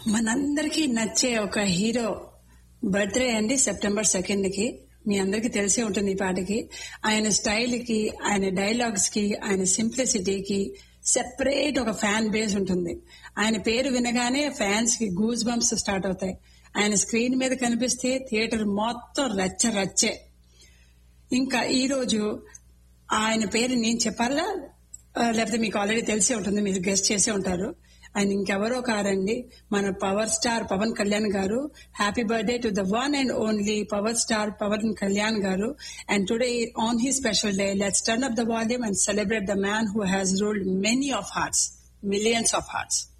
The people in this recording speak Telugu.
మనందరికీ నచ్చే ఒక హీరో బర్త్డే అండి సెప్టెంబర్ సెకండ్ కి మీ అందరికీ తెలిసే ఉంటుంది ఈ పాటకి ఆయన స్టైల్ కి ఆయన డైలాగ్స్ కి ఆయన సింప్లిసిటీకి సెపరేట్ ఒక ఫ్యాన్ బేస్ ఉంటుంది ఆయన పేరు వినగానే ఫ్యాన్స్ కి గూజ్ బంప్స్ స్టార్ట్ అవుతాయి ఆయన స్క్రీన్ మీద కనిపిస్తే థియేటర్ మొత్తం రచ్చ రచ్చే ఇంకా ఈ రోజు ఆయన పేరు నేను చెప్పాలా ఆ, లేకపోతే మీకు ఆల్రెడీ తెలిసే ఉంటుంది మీరు గెస్ట్ చేసే ఉంటారు ఆయన ఇంకెవరో కారండి మన power star Pawan Kalyan garu happy birthday to the one and only power star Pawan Kalyan garu and today on he special day let's turn up the volume and celebrate the man who has ruled many of hearts millions of hearts